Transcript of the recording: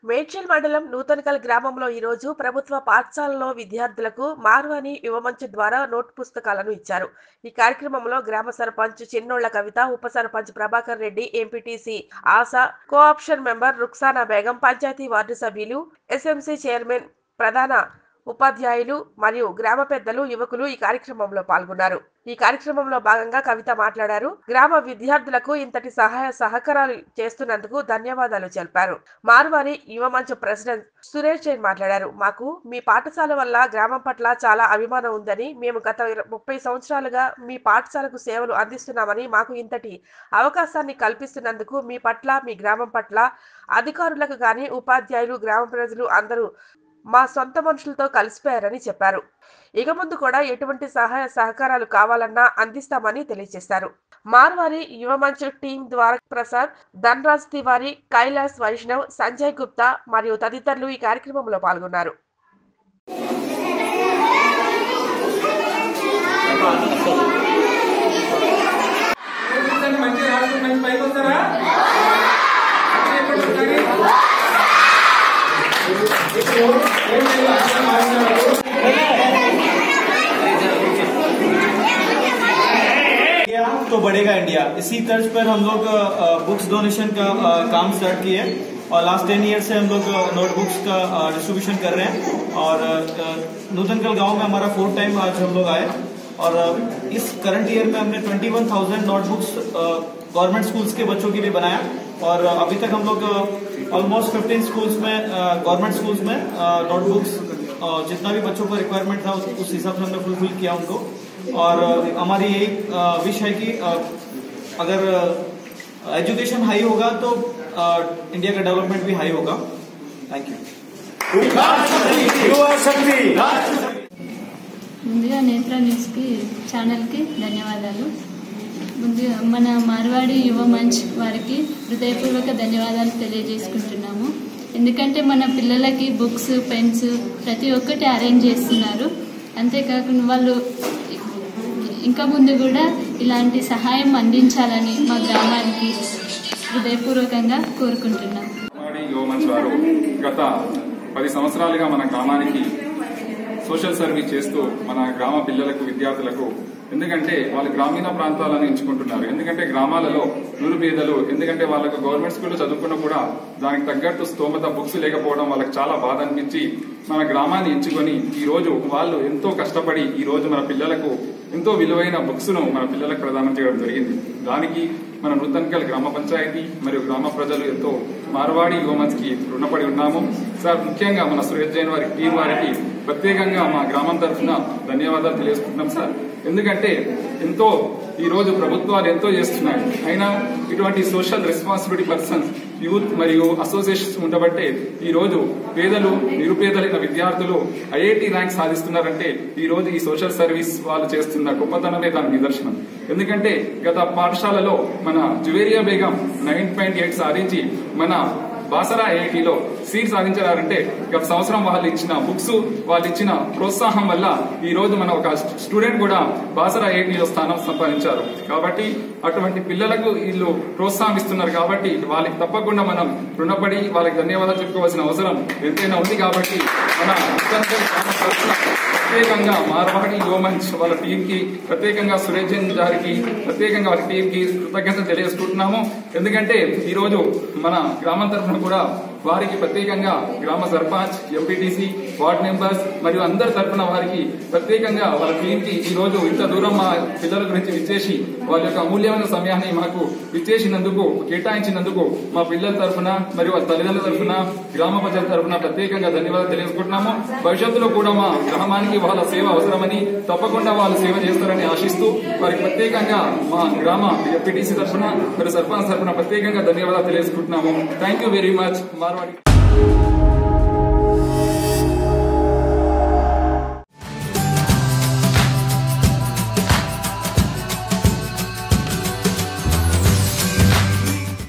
మేడ్చల్ మండలం నూతనకల్ గ్రామంలో ఈ రోజు ప్రభుత్వ పాఠశాలలో విద్యార్థులకు మార్వాని యువమంచ్ ద్వారా నోట్ పుస్తకాలను ఇచ్చారు ఈ కార్యక్రమంలో గ్రామ సర్పంచ్ చిన్నోళ్ల కవిత ఉప sarpanch Prabhakar Reddy MPTC Asha cooption member Ruksana Begum panchayat ward సభ్యులు ఎస్ఎంసీ చైర్మన్ ప్రధాన ఉపాధ్యాయులు మరియు గ్రామ పెద్దలు యువకులు ఈ కార్యక్రమంలో పాల్గొన్నారు ఈ కార్యక్రమంలో భాగంగా కవిత మాట్లాడారు గ్రామ విద్యార్థులకు ఇంతటి సహాయ సహకారాలు చేస్తున్నందుకు ధన్యవాదాలు తెలిపారు మార్వారి యువ మంచ్ ప్రెసిడెంట్ సురేష్ జైన్ మాట్లాడారు మాకు మీ పాఠశాల వల్ల గ్రామం పట్ల చాలా అభిమానం ఉందని మేము గత ఇర- ముప్పై సంవత్సరాలుగా మీ పాఠశాలకు సేవలు అందిస్తున్నామని మాకు ఇంతటి అవకాశాన్ని కల్పిస్తున్నందుకు మీ పట్ల మీ గ్రామం పట్ల అధికారులకు గాని ఉపాధ్యాయులు గ్రామ ప్రజలు అందరూ మా సొంత మనుషులతో కలిసిపోయారని చెప్పారు ఇక ముందు కూడా ఎటువంటి సహాయ సహకారాలు కావాలన్నా అందిస్తామని తెలియజేశారు మార్వారి యువ మంచ్ టీం ద్వారా ప్రసాద్ ధన్రాజ్ తివారీ కైలాస్ వైష్ణవ్ సంజయ్ గుప్తా మరియు తదితరులు ఈ కార్యక్రమంలో పాల్గొన్నారు కూర్చొని మంచిగా రాసుకుని మంచి పైకి వస్తారా చెప్పండి ఒకసారి. ఏం లేదు, అందరూ మాట్లాడారు. इंडिया तो बढ़ेगा इंडिया इसी तर्ज पर हम लोग बुक्स डोनेशन का अ, काम स्टार्ट किए हैं और लास्ट टेन ईयर से हम लोग नोटबुक्स का डिस्ट्रीब्यूशन कर रहे हैं और अ, नूतनकल गांव में हमारा फोर्थ टाइम आज हम लोग आए और अ, इस करंट ईयर में हमने 21,000 नोटबुक्स गवर्नमेंट स्कूल्स के बच्चों के लिए बनाया और अ, अभी तक हम लोग ऑलमोस्ट 15 स्कूल्स में गवर्नमेंट स्कूल्स में नोटबुक्स जितना भी बच्चों का रिक्वायरमेंट था उस उस हिसाब से हमने फुलफिल किया उनको और अ, हमारी यही विश है कि अ, अगर एजुकेशन हाई होगा तो अ, इंडिया का डेवलपमेंट भी हाई होगा थैंक यू ముందుగా నేత్ర న్యూస్కి ఛానల్కి ధన్యవాదాలు ముందుగా మన మార్వాడి యువ మంచ్ వారికి హృదయపూర్వక ధన్యవాదాలు తెలియజేసుకుంటున్నాము ఎందుకంటే మన పిల్లలకి బుక్స్ పెన్స్ ప్రతి ఒక్కటి అరేంజ్ చేస్తున్నారు అంతేకాకుండా వాళ్ళు ఇంకా ముందు కూడా ఇలాంటి సహాయం అందించాలని మా గ్రామానికి హృదయపూర్వకంగా కోరుకుంటున్నాం మాడి యువ మంచ్ వారు గత పది సంవత్సరాలుగా మన గ్రామానికి సోషల్ సర్వీస్ చేస్తూ మన గ్రామ పిల్లలకు విద్యార్థులకు ఎందుకంటే వాళ్ళు గ్రామీణ ప్రాంతాలను ఎంచుకుంటున్నారు ఎందుకంటే గ్రామాలలో నిరుపేదలు ఎందుకంటే వాళ్ళకు గవర్నమెంట్ స్కూల్లో చదువుకున్నా కూడా దానికి తగ్గట్టు స్తోమత బుక్స్ లేకపోవడం వాళ్ళకి చాలా బాధ అనిపించి మన గ్రామాన్ని ఎంచుకొని ఈ రోజు వాళ్ళు ఎంతో కష్టపడి ఈ రోజు మన పిల్లలకు ఎంతో విలువైన బుక్స్ ను మన పిల్లలకు ప్రదానం చేయడం జరిగింది దానికి మన నూతన్కల్ గ్రామ పంచాయతీ మరియు గ్రామ ప్రజలు ఎంతో మార్వాడి యువమన్స్ కి రుణపడి ఉన్నాము సార్ ముఖ్యంగా మన సురేష్ జైన్ వారి టీం వారికి ప్రత్యేకంగా మా గ్రామం తరఫున ధన్యవాదాలు తెలియజేసుకుంటున్నాం సార్ ఎందుకంటే ఎంతో ఈ రోజు ప్రభుత్వాలు ఎంతో చేస్తున్నాయి అయినా ఇటువంటి సోషల్ రెస్పాన్సిబిలిటీ పర్సన్స్ యూత్ మరియు అసోసియేషన్స్ ఉండబట్టే ఈ రోజు పేదలు నిరుపేదలైన విద్యార్థులు ఐఐటి ర్యాంక్ సాధిస్తున్నారంటే ఈ రోజు ఈ సోషల్ సర్వీస్ వాళ్ళు చేస్తున్న గొప్పతనమే దానికి నిదర్శనం ఎందుకంటే గత పాఠశాలలో మన Juveriya Begum nine point eight సాధించి మన బాసరా ఐఐటిలో సీట్ సాధించారంటే గత సంవత్సరం వాళ్ళు ఇచ్చిన బుక్స్ వాళ్ళు ఇచ్చిన ప్రోత్సాహం వల్ల ఈ రోజు మన ఒక స్టూడెంట్ కూడా బాసరా ఐఐటిలో స్థానం సంపాదించారు కాబట్టి అటువంటి పిల్లలకు వీళ్ళు ప్రోత్సాహం ఇస్తున్నారు కాబట్టి వాళ్ళకి తప్పకుండా మనం రుణపడి వాళ్ళకి ధన్యవాదాలు చెప్పుకోవాల్సిన అవసరం ఎంతైనా ఉంది కాబట్టి మన ఉత్తరాంచల్ గ్రామ తరఫున ప్రత్యేకంగా మార్వాడి యోమంచ్ వాళ్ళ టీం కి ప్రత్యేకంగా సురేష్ జైన్ గారికి ప్రత్యేకంగా వాళ్ళ టీం కి కృతజ్ఞతలు తెలియజేసుకుంటున్నాము ఎందుకంటే ఈ రోజు మన గ్రామం తరఫున కూడా వారికి ప్రత్యేకంగా గ్రామ సర్పంచ్ ఎంపీటీసీ వార్డ్ మెంబర్స్ మరియు అందరి తరఫున వారికి ప్రత్యేకంగా వాళ్ళ టీం కి ఈ రోజు ఇంత దూరం మా పిల్లల గురించి విచ్చేసి వాళ్ళ యొక్క అమూల్యమైన సమయాన్ని మాకు విచ్చేసినందుకు కేటాయించినందుకు మా పిల్లల తరఫున మరియు వాళ్ళ తల్లిదండ్రుల తరఫున గ్రామ ప్రజల తరఫున ప్రత్యేకంగా ధన్యవాదాలు తెలియజేసుకుంటున్నాము భవిష్యత్తులో కూడా మా గ్రామానికి వాళ్ళ సేవ అవసరమని తప్పకుండా వాళ్ళు సేవ చేస్తారని ఆశిస్తూ వారికి ప్రత్యేకంగా మా గ్రామ ఎంపీటీసీ తరఫున మరియు సర్పంచ్ తరఫున ప్రత్యేకంగా ధన్యవాదాలు తెలియజేసుకుంటున్నాము thank you very much Marwadi